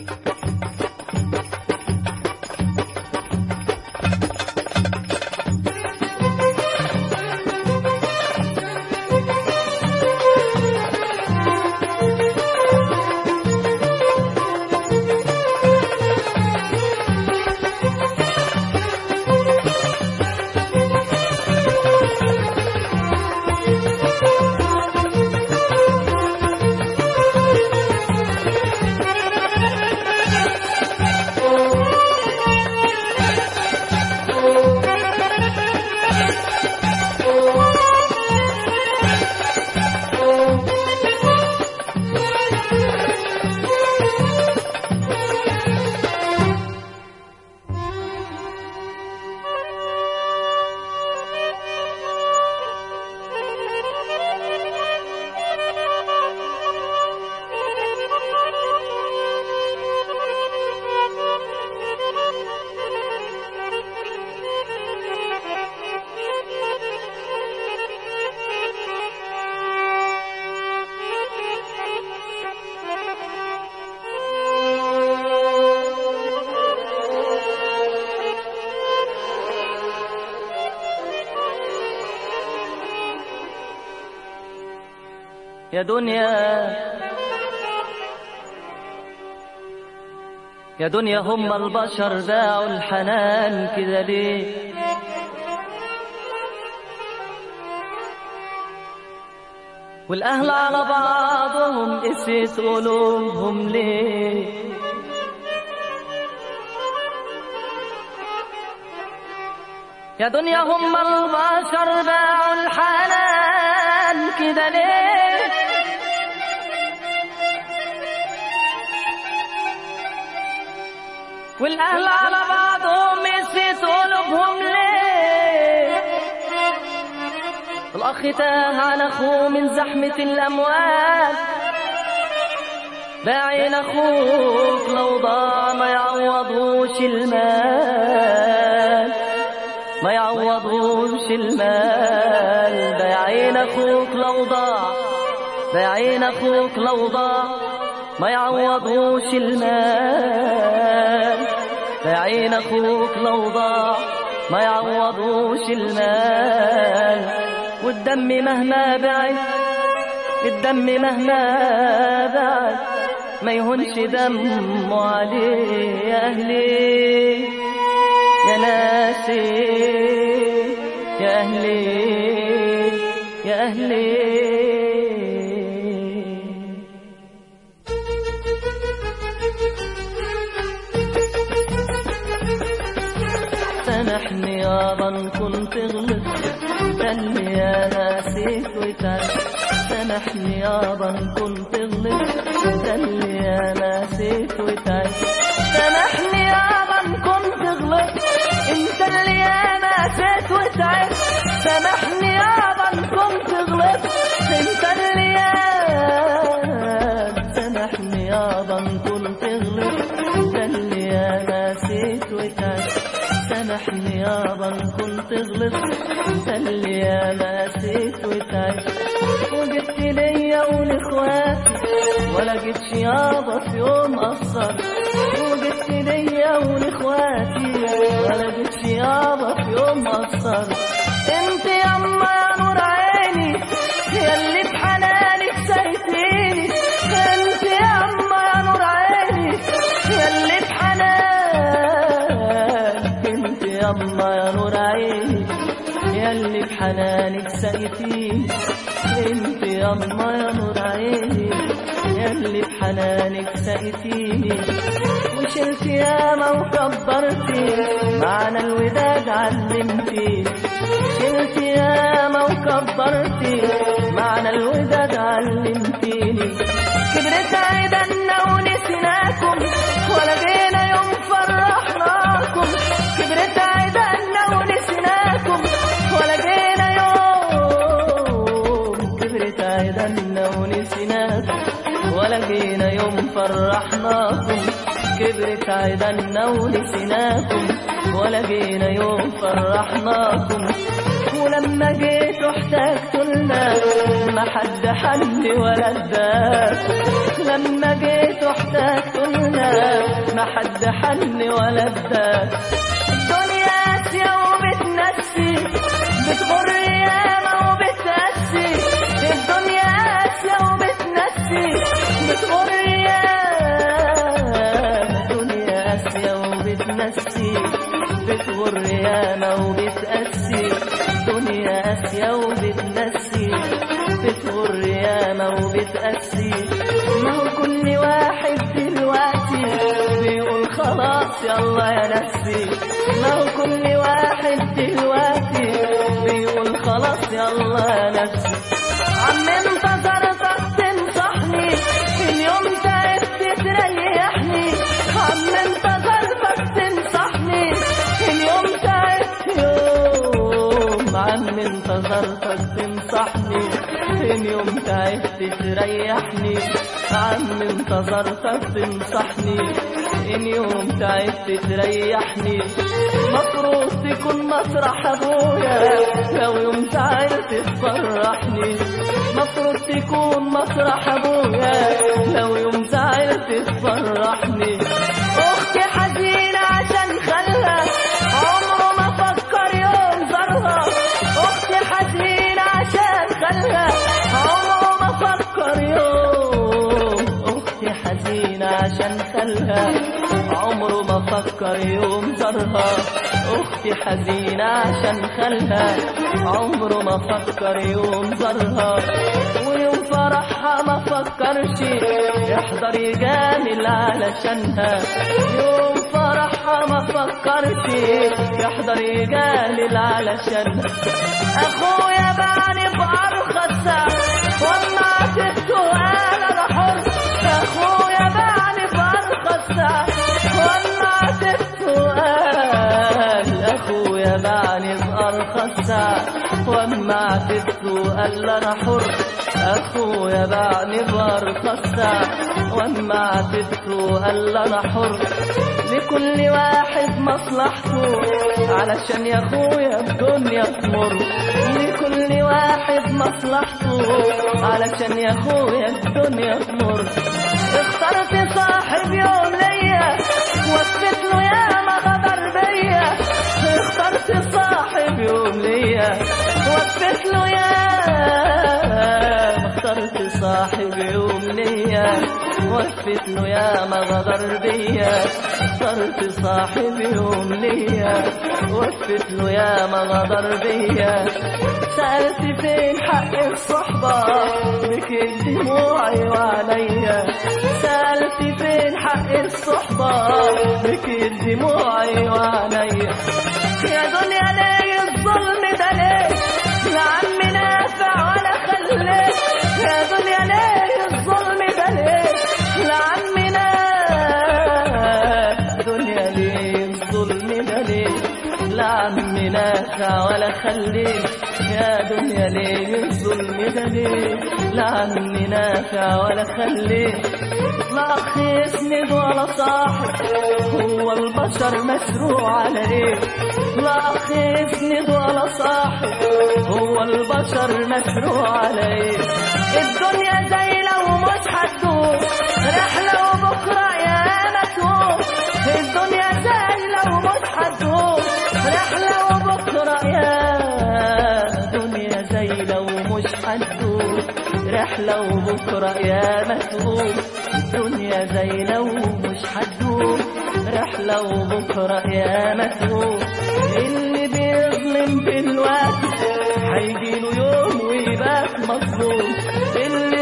يا دنيا يا دنيا هم البشر باعوا الحنان كده ليه والأهل على بعضهم قسيت قلوبهم ليه يا دنيا هم البشر باعوا الحنان كده ليه والأهل على بعضهم قسيت قلوبهم ليه الأخ تاه على أخوه من زحمة الأموال باعين أخوك لو ضاع ما يعوضوش المال ما يعوضوش المال باعين أخوك لو ضاع باعين أخوك لو ضاع ما يعوضوش المال باعين أخوك لو ضاع ما يعوضوش المال والدم مهما بعد الدم مهما بعد ما يهونش دمه عليه يا أهلي يا ناسي يا أهلي يا أهلي سامحني يابا إن كنت غلطت خلي يا نسيت وتعبت سامحني يابا إن كنت غلطت خلي يا نسيت وتعبت سامحني يابا إن كنت غلطت انت اللي يا نسيت وتعبت سامحني يابا إن كنت غلطت انت اللي يا سامحني يابا إن كنت غلطت انت اللي يا نسيت وتعبت سامحني يابا إن كنت غلطت انت اللي يا نسيت وتعبت وجبت ليا ولاخواتي ولا جبتش يابا في يوم قصر وجبت ليا ولاخواتي ولا جبتش يابا في يوم قصر انت ياما يا نور عيني يا اللي بحنانك سايتيني انت ياما يا نور عيني يا اللي بحنانك انت ياما يا نور عيني يا اللي بحنانك سايتيني انت ياما يا نور عيني يا اللي بحنانك سايتيني وشلت ياما وكبرتي معنى الوداد علمتي شلت ياما وكبرتي معنى الوداد علمتيني كبرت عيدنا ونسيناكم ولا جينا يوم فرحناكم كبرت عيدنا ونسيناكم ولا جينا يوم كبرت عيدنا ونسيناكم ولا جينا يوم فرحناكم كبرت عيدنا ونسيناكم ولا جينا يوم فرحناكم ولما جيت احتجت لنا ما حد حل ولا اداك لما جيت احتجت لنا حد حن ولا اداك الدنيا قاسية وبتنسي بتغر ياما وبتقسي الدنيا قاسية وبتنسي بتغر ياما الدنيا قاسية وبتنسي بتغر ياما وبتقسي الدنيا قاسية وبتنسي بتغر ياما وبتقسي ما هو كل واحد دلوقتي بيقول خلاص يلا يا نفسي ما هو كل واحد دلوقتي بيقول خلاص يلا يا نفسي عم انتظرتك تنصحني اليوم تعبت تريحني عم انتظرتك تنصحني اليوم تعبت يوم عم انتظرتك تنصحني اليوم تعبت تريحني عم انتظرتك تنصحني إن يوم تعبت تريحني مفروض تكون مطرح أبويا لو يوم زعلت تفرحني مفروض تكون مطرح أبويا لو يوم زعلت تفرحني أختي حزينة عشان خلها عمره ما فكر يوم زارها أختي حزينة عشان خلها عمره ما فكر يوم أختي حزينة عشان خلها عمره ما فكر يوم زارها أختي حزينة عشان خلها عمره ما فكر يوم زارها ويوم فرحها ما فكرش يحضر يجامل علشانها يوم فرحها ما فكرش يحضر يجامل علشانها أخويا بعني بأرخص سعر وما عتبته أنا بحر أخويا بعني بأرخص سعر وما عتبته أنا أخويا بعني بأرخص سعر وما عتبته قال أنا حر أخويا بعني بأرخص سعر وما عتبته قال أنا حر لكل واحد مصلحته علشان يا اخويا الدنيا تمر لكل واحد مصلحته علشان يا اخويا الدنيا تمر اخترت صاحب يوم ليا وثبت له يا ما غدر بيا اخترت صاحب يوم ليا وثبت له يا اخترت صاحب يوم ليا وثبت له يا ما غدر بيا اخترت صاحب يوم ليا وثبت له يا ما غدر بيا سألت فين حق الصحبة بكي دموعي وعليا سألت فين حق الصحبة بكي دموعي وعليا يا دنيا ليه الظلم ده ليه لا عم نافع ولا خليه يا دنيا ليه الظلم ده ليه لا عم نافع دنيا ليه الظلم ده ليه لا عم نافع ولا خليه يا دنيا ليه الظلم ده ليه لا عم نافع ولا خليه لا أخ يسند ولا صاحب هو البشر مسروع على ايه لا أخ يسند ولا صاحب هو البشر مسروع على ايه الدنيا زي لو مش هتدوم رحلة وبكرة يا متوم الدنيا زي لو مش هتدوم رحلة وبكرة يا دنيا زي لو مش هتدوم رحلة وبكرة يا متوم الدنيا زي لو مش هتدوم رحلة وبكرة يا متوم اللي بيظلم بالوقت هيجيله يوم ويبات مظلوم اللي